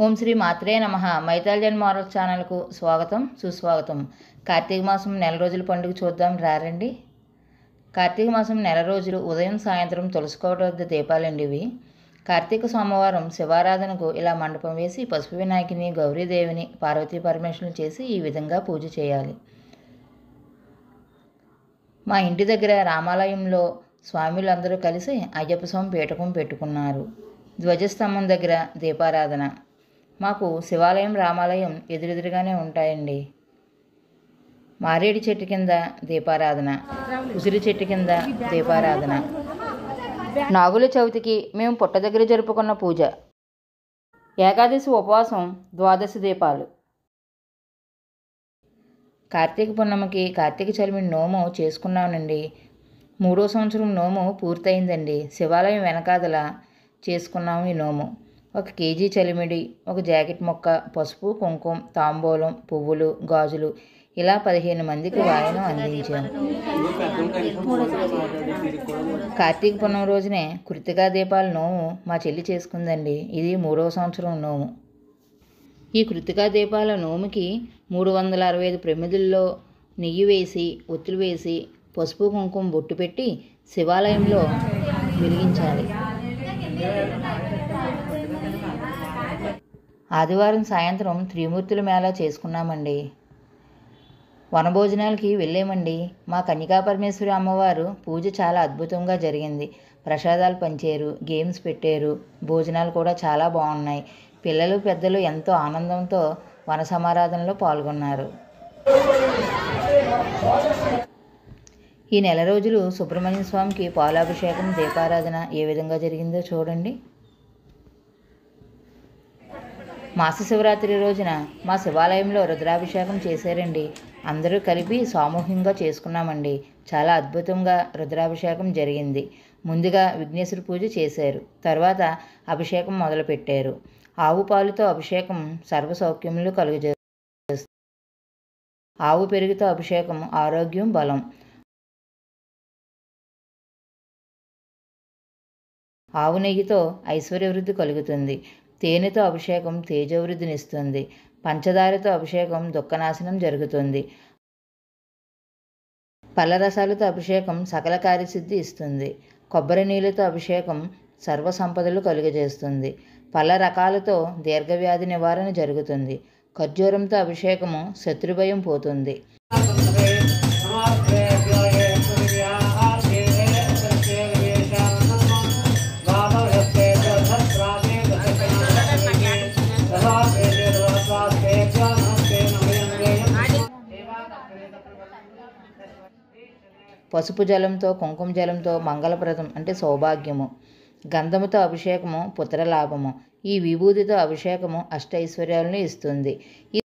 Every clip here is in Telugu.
ఓం శ్రీ మాత్రే నమ మైతాల్జన్ మోరల్ ఛానల్కు స్వాగతం సుస్వాగతం కార్తీక మాసం నెల రోజుల పండుగ చూద్దాం రారండి కార్తీక మాసం నెల రోజులు ఉదయం సాయంత్రం తులసికోట వద్ద దీపాలండి ఇవి కార్తీక సోమవారం శివారాధనకు ఇలా మండపం వేసి పసుపు వినాయకుని గౌరీదేవిని పార్వతీ పరమేశ్వరుని చేసి ఈ విధంగా పూజ చేయాలి మా ఇంటి దగ్గర రామాలయంలో స్వాములందరూ కలిసి అయ్యప్ప స్వామి పీఠకం పెట్టుకున్నారు ధ్వజస్తంభం దగ్గర దీపారాధన మాకు శివాలయం రామాలయం ఎదురెదురుగానే ఉంటాయండి మారేడు చెట్టు కింద దీపారాధన ఉసిరి చెట్టు కింద దీపారాధన నాగుల చవితికి మేము పుట్ట దగ్గర జరుపుకున్న పూజ ఏకాదశి ఉపవాసం ద్వాదశి దీపాలు కార్తీక పున్నమికి కార్తీక చలిమి నోము చేసుకున్నానండి మూడో సంవత్సరం నోము పూర్తయిందండి శివాలయం వెనకాదల చేసుకున్నాము ఈ నోము ఒక కేజీ చలిమిడి ఒక జాకెట్ మొక్క పసుపు కుంకుమ తాంబూలం పువ్వులు గాజులు ఇలా పదిహేను మందికి వాయనం అందించాము కార్తీక పున్నం రోజునే కృతికా దీపాల నోము మా చెల్లి చేసుకుందండి ఇది మూడవ సంవత్సరం నోము ఈ కృతికా దీపాల నోముకి మూడు వందల అరవై ఐదు ప్రమిదుల్లో నెయ్యి వేసి ఒత్తులు వేసి పసుపు కుంకుమ బొట్టు పెట్టి శివాలయంలో వెలిగించాలి ఆదివారం సాయంత్రం త్రిమూర్తుల మేళా చేసుకున్నామండి వనభోజనాలకి వెళ్ళామండి మా కన్యకా పరమేశ్వరి అమ్మవారు పూజ చాలా అద్భుతంగా జరిగింది ప్రసాదాలు పంచారు గేమ్స్ పెట్టారు భోజనాలు కూడా చాలా బాగున్నాయి పిల్లలు పెద్దలు ఎంతో ఆనందంతో వన సమారాధనలో పాల్గొన్నారు ఈ నెల రోజులు సుబ్రహ్మణ్య స్వామికి పాలాభిషేకం దీపారాధన ఏ విధంగా జరిగిందో చూడండి మాస శివరాత్రి రోజున మా శివాలయంలో రుద్రాభిషేకం చేశారండి అందరూ కలిపి సామూహికంగా చేసుకున్నామండి చాలా అద్భుతంగా రుద్రాభిషేకం జరిగింది ముందుగా విఘ్నేశ్వర పూజ చేశారు తర్వాత అభిషేకం మొదలుపెట్టారు ఆవు పాలుతో అభిషేకం సర్వ సౌఖ్యములు కలుగజే ఆవు పెరుగుతో అభిషేకం ఆరోగ్యం బలం ఆవు నెయ్యితో ఐశ్వర్యవృద్ధి కలుగుతుంది తేనెతో అభిషేకం తేజవృద్ధినిస్తుంది పంచదారతో అభిషేకం దుఃఖనాశనం జరుగుతుంది పళ్ళరసాలతో అభిషేకం సకల కార్యసిద్ధి ఇస్తుంది కొబ్బరి నీళ్ళతో అభిషేకం సర్వ సంపదలు కలుగజేస్తుంది పళ్ళ రకాలతో దీర్ఘవ్యాధి నివారణ జరుగుతుంది ఖర్జూరంతో అభిషేకము శత్రుభయం పోతుంది పసుపు జలంతో కుంకుమ జలంతో మంగళప్రదం అంటే సౌభాగ్యము గంధముతో అభిషేకము పుత్రలాభము ఈ విభూతితో అభిషేకము అష్టైశ్వర్యాలను ఇస్తుంది ఈ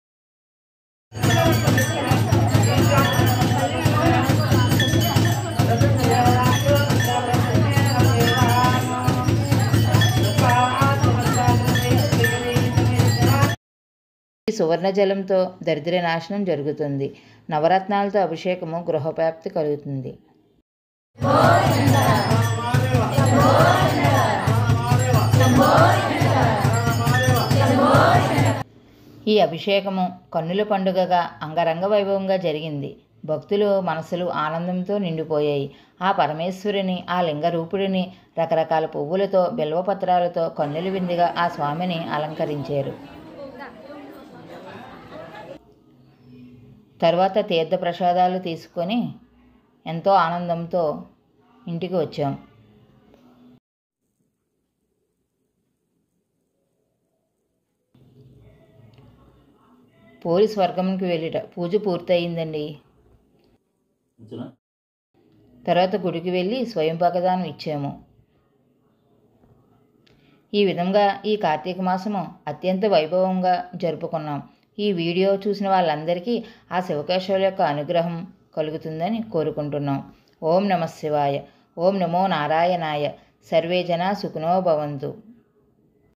ఈ సువర్ణ జలంతో దరిద్ర నాశనం జరుగుతుంది నవరత్నాలతో అభిషేకము గృహప్రాప్తి కలుగుతుంది ఈ అభిషేకము కన్నుల పండుగగా అంగరంగ వైభవంగా జరిగింది భక్తులు మనసులు ఆనందంతో నిండిపోయాయి ఆ పరమేశ్వరుని ఆ లింగ రూపుడిని రకరకాల పువ్వులతో బిల్వపత్రాలతో కన్నుల విందుగా ఆ స్వామిని అలంకరించారు తర్వాత తీర్థ ప్రసాదాలు తీసుకొని ఎంతో ఆనందంతో ఇంటికి వచ్చాం పోలీస్ వర్గంకి వెళ్ళిట పూజ పూర్తయిందండి తర్వాత గుడికి వెళ్ళి స్వయం పకదానం ఇచ్చాము ఈ విధంగా ఈ కార్తీక మాసము అత్యంత వైభవంగా జరుపుకున్నాం ఈ వీడియో చూసిన వాళ్ళందరికీ ఆ శివకేశ్వరుల యొక్క అనుగ్రహం కలుగుతుందని కోరుకుంటున్నాం ఓం నమ శివాయ ఓం నమో నారాయణాయ సర్వే జన సుఖనో భవంతు